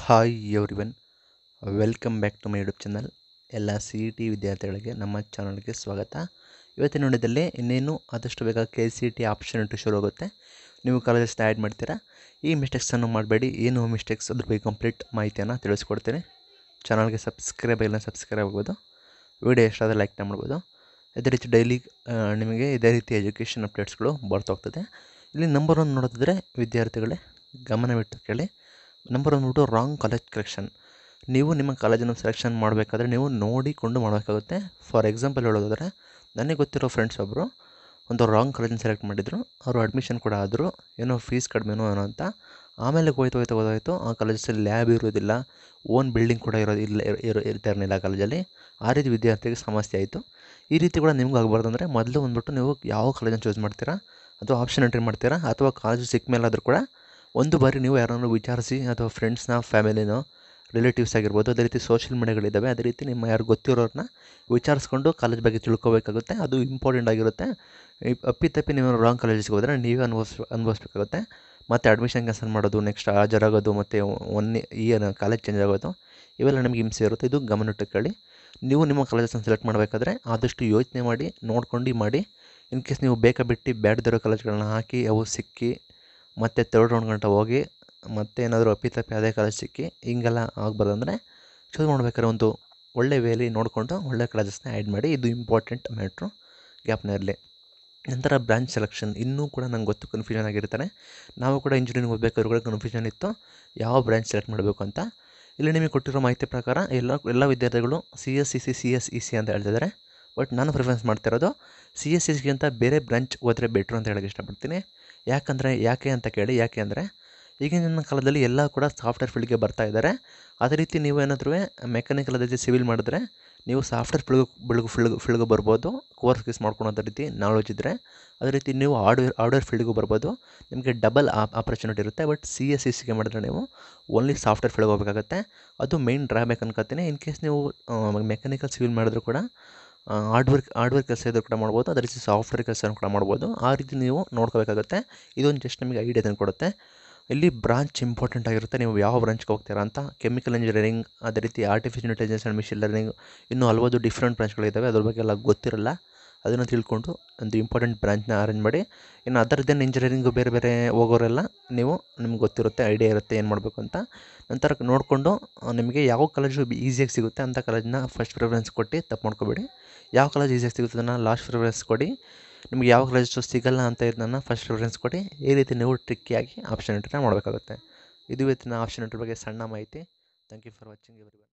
hi everyone welcome back to my YouTube channel ಎಲ್ಲ C E T ವಿದ್ಯಾರ್ಥಿಗಳಿಗೆ ನಮ್ಮ ಚಾನಲ್ಗೆ ಸ್ವಾಗತ ಇವತ್ತಿನ ನೋಡಿದಲ್ಲಿ ಇನ್ನೇನು ಆದಷ್ಟು ಬೇಗ ಕೆ ಸಿ ಟಿ ಆಪರ್ಚುನಿಟಿ ಶುರು ಆಗುತ್ತೆ ನೀವು ಕಾಲೇಜಸ್ ಆ್ಯಡ್ ಮಾಡ್ತೀರಾ ಈ ಮಿಸ್ಟೇಕ್ಸನ್ನು ಮಾಡಬೇಡಿ ಏನು ಮಿಸ್ಟೇಕ್ಸ್ ಅದ್ರ ಬಗ್ಗೆ ಕಂಪ್ಲೀಟ್ ಮಾಹಿತಿಯನ್ನು ತಿಳಿಸ್ಕೊಡ್ತೀನಿ ಚಾನಲ್ಗೆ ಸಬ್ಸ್ಕ್ರೈಬ್ ಇಲ್ಲ ಸಬ್ಸ್ಕ್ರೈಬ್ ಆಗ್ಬೋದು ವಿಡಿಯೋ ಎಷ್ಟಾದ ಲೈಕ್ ಮಾಡ್ಬೋದು ಅದೇ ರೀತಿ ಡೈಲಿ ನಿಮಗೆ ಇದೇ ರೀತಿ ಎಜುಕೇಷನ್ ಅಪ್ಡೇಟ್ಸ್ಗಳು ಬರ್ತಾ ಹೋಗ್ತದೆ ಇಲ್ಲಿ ನಂಬರ್ ಒನ್ ನೋಡೋದಿದ್ರೆ ವಿದ್ಯಾರ್ಥಿಗಳೇ ಗಮನವಿಟ್ಟು ಕೇಳಿ ನಂಬರ್ ಒನ್ ಬಿಟ್ಟು ರಾಂಗ್ ಕಾಲೇಜ್ ಕಲೆಕ್ಷನ್ ನೀವು ನಿಮ್ಮ ಕಾಲೇಜನ್ನು ಸೆಲೆಕ್ಷನ್ ಮಾಡಬೇಕಾದ್ರೆ ನೀವು ನೋಡಿಕೊಂಡು ಮಾಡಬೇಕಾಗುತ್ತೆ ಫಾರ್ ಎಕ್ಸಾಂಪಲ್ ಹೇಳೋದಾದ್ರೆ ನನಗೆ ಗೊತ್ತಿರೋ ಫ್ರೆಂಡ್ಸ್ ಒಬ್ಬರು ಒಂದು ರಾಂಗ್ ಕಾಲೇಜನ್ನು ಸೆಲೆಕ್ಟ್ ಮಾಡಿದರು ಅವರು ಅಡ್ಮಿಷನ್ ಕೂಡ ಆದರು ಏನೋ ಫೀಸ್ ಕಡಿಮೆನೋ ಏನೋ ಅಂತ ಆಮೇಲೆ ಹೋಯ್ತು ಹೋಯ್ತು ಹೋದಾಯಿತು ಆ ಕಾಲೇಜಲ್ಲಿ ಲ್ಯಾಬ್ ಇರೋದಿಲ್ಲ ಓನ್ ಬಿಲ್ಡಿಂಗ್ ಕೂಡ ಇರೋದು ಇಲ್ಲ ಇರೋ ಇರ್ತಾ ಇರಲಿಲ್ಲ ಆ ಕಾಲೇಜಲ್ಲಿ ಆ ರೀತಿ ವಿದ್ಯಾರ್ಥಿಗೆ ಸಮಸ್ಯೆ ಆಯಿತು ಈ ರೀತಿ ಕೂಡ ನಿಮ್ಗೆ ಆಗಬಾರ್ದು ಅಂದರೆ ಮೊದಲು ಬಂದ್ಬಿಟ್ಟು ನೀವು ಯಾವ ಕಾಲೇಜನ್ನು ಚೂಸ್ ಮಾಡ್ತೀರಾ ಅಥವಾ ಆಪ್ಷನ್ ಎಂಟ್ರಿ ಮಾಡ್ತೀರಾ ಅಥವಾ ಕಾಲೇಜು ಸಿಕ್ಕ ಮೇಲಾದರೂ ಕೂಡ ಒಂದು ಬಾರಿ ನೀವು ಯಾರನ್ನು ವಿಚಾರಿಸಿ ಅಥವಾ ಫ್ರೆಂಡ್ಸ್ನ ಫ್ಯಾಮಿಲಿನೋ ರಿಲೇಟಿವ್ಸ್ ಆಗಿರ್ಬೋದು ಅದೇ ರೀತಿ ಸೋಷಿಯಲ್ ಮೀಡಿಯಾಗಳಿದ್ದಾವೆ ಅದೇ ರೀತಿ ನಿಮ್ಮ ಯಾರು ಗೊತ್ತಿರೋರನ್ನ ವಿಚಾರಿಸ್ಕೊಂಡು ಕಾಲೇಜ್ ಬಗ್ಗೆ ತಿಳ್ಕೊಬೇಕಾಗುತ್ತೆ ಅದು ಇಂಪಾರ್ಟೆಂಟ್ ಆಗಿರುತ್ತೆ ಈ ಅಪ್ಪಿತಪ್ಪಿ ನೀವು ರಾಂಗ್ ಕಾಲೇಜಿಗೆ ಹೋದರೆ ನೀವೇ ಅನುಭವಿಸ್ ಅನುಭವಿಸ್ಬೇಕಾಗುತ್ತೆ ಮತ್ತು ಅಡ್ಮಿಷನ್ ಕ್ಯಾನ್ಸಲ್ ಮಾಡೋದು ನೆಕ್ಸ್ಟ್ ಹಾಜರಾಗೋದು ಮತ್ತು ಒನ್ ಇಯರ್ ಕಾಲೇಜ್ ಚೇಂಜ್ ಆಗೋದು ಇವೆಲ್ಲ ನಿಮಗೆ ಹಿಂಸೆ ಇರುತ್ತೆ ಇದು ಗಮನಿಟ್ಟುಕೊಳ್ಳಿ ನೀವು ನಿಮ್ಮ ಕಾಲೇಜನ್ನು ಸೆಲೆಕ್ಟ್ ಮಾಡಬೇಕಾದ್ರೆ ಆದಷ್ಟು ಯೋಚನೆ ಮಾಡಿ ನೋಡ್ಕೊಂಡು ಮಾಡಿ ಇನ್ ಕೇಸ್ ನೀವು ಬೇಕಾ ಬಿಟ್ಟು ಬ್ಯಾಡ್ದಿರೋ ಕಾಲೇಜ್ಗಳನ್ನ ಹಾಕಿ ಅವು ಸಿಕ್ಕಿ ಮತ್ತು ತರ್ಡ್ ರೌಂಡ್ ಗಂಟ ಹೋಗಿ ಮತ್ತೆ ಏನಾದರೂ ಅಪ್ಪಿತಪ್ಪಿ ಅದೇ ಕಾಲೇಜ್ ಸಿಕ್ಕಿ ಹಿಂಗೆಲ್ಲ ಆಗಬಾರ್ದಂದ್ರೆ ಚೂಸ್ ಮಾಡ್ಬೇಕಾದ್ರೆ ಒಂದು ಒಳ್ಳೆ ವೇಲಿ ನೋಡಿಕೊಂಡು ಒಳ್ಳೆ ಕಾಲೇಜಸ್ನ ಆ್ಯಡ್ ಮಾಡಿ ಇದು ಇಂಪಾರ್ಟೆಂಟ್ ಮ್ಯಾಟ್ರು ಗ್ಯಾಪ್ನ ಇರಲಿ ನಂತರ ಬ್ರಾಂಚ್ ಸೆಲೆಕ್ಷನ್ ಇನ್ನೂ ಕೂಡ ನಂಗೆ ಗೊತ್ತು ಕನ್ಫ್ಯೂಷನ್ ಆಗಿರ್ತಾರೆ ನಾವು ಕೂಡ ಇಂಜಿನಿಯರಿಂಗ್ ಓದಬೇಕಾದ್ರೂ ಕೂಡ ಕನ್ಫ್ಯೂಷನ್ ಇತ್ತು ಯಾವ ಬ್ರಾಂಚ್ ಸೆಲೆಕ್ಟ್ ಮಾಡಬೇಕು ಅಂತ ಇಲ್ಲಿ ನಿಮಗೆ ಕೊಟ್ಟಿರೋ ಮಾಹಿತಿ ಪ್ರಕಾರ ಎಲ್ಲ ಎಲ್ಲ ವಿದ್ಯಾರ್ಥಿಗಳು C S C C C S E C ಅಂತ ಹೇಳ್ತಿದ್ದಾರೆ ಬಟ್ ನಾನು ಪ್ರಿಫರೆನ್ಸ್ ಮಾಡ್ತಿರೋದು ಸಿ ಎಸ್ ಸಿ ಸಿಗಿಂತ ಬೇರೆ ಬ್ರಾಂಚ್ ಹೋದರೆ ಬೆಟ್ರು ಅಂತ ಹೇಳೋಕ್ಕೆ ಇಷ್ಟಪಡ್ತೀನಿ ಯಾಕಂದರೆ ಯಾಕೆ ಅಂತ ಕೇಳಿ ಯಾಕೆ ಅಂದರೆ ಈಗಿನ ಕಾಲದಲ್ಲಿ ಎಲ್ಲ ಕೂಡ ಸಾಫ್ಟ್ವೇರ್ ಫೀಲ್ಡ್ಗೆ ಬರ್ತಾ ಇದ್ದಾರೆ ಅದೇ ರೀತಿ ನೀವು ಏನಾದರೂ ಮೆಕ್ಯಾನಿಕಲ್ ಅದೇ ರೀತಿ ಸಿವಿಲ್ ಮಾಡಿದ್ರೆ ನೀವು ಸಾಫ್ಟ್ವೇರ್ ಫೀಲ್ಡ್ ಫೀಲ್ಡ್ಗೆ ಫೀಲ್ಡ್ ಫೀಲ್ಡ್ಗೆ ಬರ್ಬೋದು ಕೋರ್ಸ್ ಗೀಸ್ ಮಾಡ್ಕೊಂಡು ಅದೇ ರೀತಿ ನಾಲೆಜ್ ಇದ್ದರೆ ಅದೇ ರೀತಿ ನೀವು ಹಾರ್ಡ್ವೇರ್ ಹಾರ್ಡ್ವೇರ್ ಫೀಲ್ಡ್ಗೂ ಬರ್ಬೋದು ನಿಮಗೆ ಡಬಲ್ ಆಪರ್ಚುನಿಟಿ ಇರುತ್ತೆ ಬಟ್ ಸಿ ಎಸ್ ಸಿ ಸಿಗೆ ಮಾಡಿದ್ರೆ ನೀವು ಓನ್ಲಿ ಸಾಫ್ಟ್ವೇರ್ ಫೀಲ್ಡ್ಗೆ ಹೋಗಬೇಕಾಗತ್ತೆ ಅದು ಮೇಯ್ನ್ ಡ್ರಾಬ್ಯಾಕ್ ಅನ್ಕೋತೀನಿ ಇನ್ ಕೇಸ್ ನೀವು ಮೆಕ್ಯಾನಿಕಲ್ ಸಿವಿಲ್ ಮಾಡಿದ್ರು ಕೂಡ ಹಾರ್ಡ್ವೇರ್ ಹಾರ್ಡ್ವೇರ್ ಕೆಲಸ ಇದ್ರೂ ಕೂಡ ಮಾಡ್ಬೋದು ಅದೇ ರೀತಿ ಸಾಫ್ಟ್ವೇರ್ ಕೆಲಸನೂ ಕೂಡ ಮಾಡ್ಬೋದು ಆ ರೀತಿ ನೀವು ನೋಡ್ಕೋಬೇಕಾಗುತ್ತೆ ಇದೊಂದು ಜಸ್ಟ್ ನಿಮಗೆ ಐಡಿಯಾ ತಂದು ಕೊಡುತ್ತೆ ಇಲ್ಲಿ ಬ್ರಾಂಚ್ ಇಂಪಾರ್ಟೆಂಟ್ ಆಗಿರುತ್ತೆ ನೀವು ಯಾವ ಬ್ರಾಂಚ್ಗೆ ಹೋಗ್ತೀರಾ ಅಂತ ಕೆಮಿಕಲ್ ಇಂಜಿನಿಯರಿಂಗ್ ಅದೇ ರೀತಿ artificial intelligence and machine learning ಇನ್ನೂ ಹಲವಾರು ಡಿಫ್ರೆಂಟ್ ಬ್ರಾಂಚ್ಗಳಿದ್ದಾವೆ ಅದ್ರ ಬಗ್ಗೆ ಎಲ್ಲ ಗೊತ್ತಿರಲ್ಲ ಅದನ್ನು ತಿಳ್ಕೊಂಡು ಒಂದು ಇಂಪಾರ್ಟೆಂಟ್ ಬ್ರಾಂಚ್ನ ಅರೇಂಜ್ ಮಾಡಿ ಇನ್ನು ಅದರದ್ದೇನು ಇಂಜಿನಿಯರಿಂಗು ಬೇರೆ ಬೇರೆ ಹೋಗೋರೆಲ್ಲ ನೀವು ನಿಮ್ಗೆ ಗೊತ್ತಿರುತ್ತೆ ಐಡಿಯಾ ಇರುತ್ತೆ ಏನು ಮಾಡಬೇಕು ಅಂತ ನಂತರ ನೋಡಿಕೊಂಡು ನಿಮಗೆ ಯಾವ ಕಾಲೇಜು ಈಸಿಯಾಗಿ ಸಿಗುತ್ತೆ ಅಂಥ ಕಾಲೇಜನ್ನ ಫಸ್ಟ್ ಪ್ರಿಫರೆನ್ಸ್ ಕೊಟ್ಟು ತಪ್ಪು ಮಾಡ್ಕೋಬೇಡಿ ಯಾವ ಕಾಲೇಜ್ ಈಸಿಯಾಗಿ ಸಿಗುತ್ತೆ ಅದನ್ನು ಲಾಸ್ಟ್ ಪ್ರಿಫರೆನ್ಸ್ ಕೊಡಿ ನಿಮ್ಗೆ ಯಾವ ಕಾಲೇಜು ಸಿಗಲ್ಲ ಅಂತ ಇದನ್ನ ಫಸ್ಟ್ ಪ್ರಿಫರೆನ್ಸ್ ಕೊಡಿ ಈ ರೀತಿ ನೀವು ಟ್ರಿಕ್ಕಿಯಾಗಿ ಆಪ್ಷನ್ ಎಂಟ್ರಿನ ಮಾಡಬೇಕಾಗುತ್ತೆ ಇದು ಇವತ್ತಿನ ಆಪ್ಷನ್ ಎಂಟ್ರಿ ಬಗ್ಗೆ ಸಣ್ಣ ಮಾಹಿತಿ thank you for watching every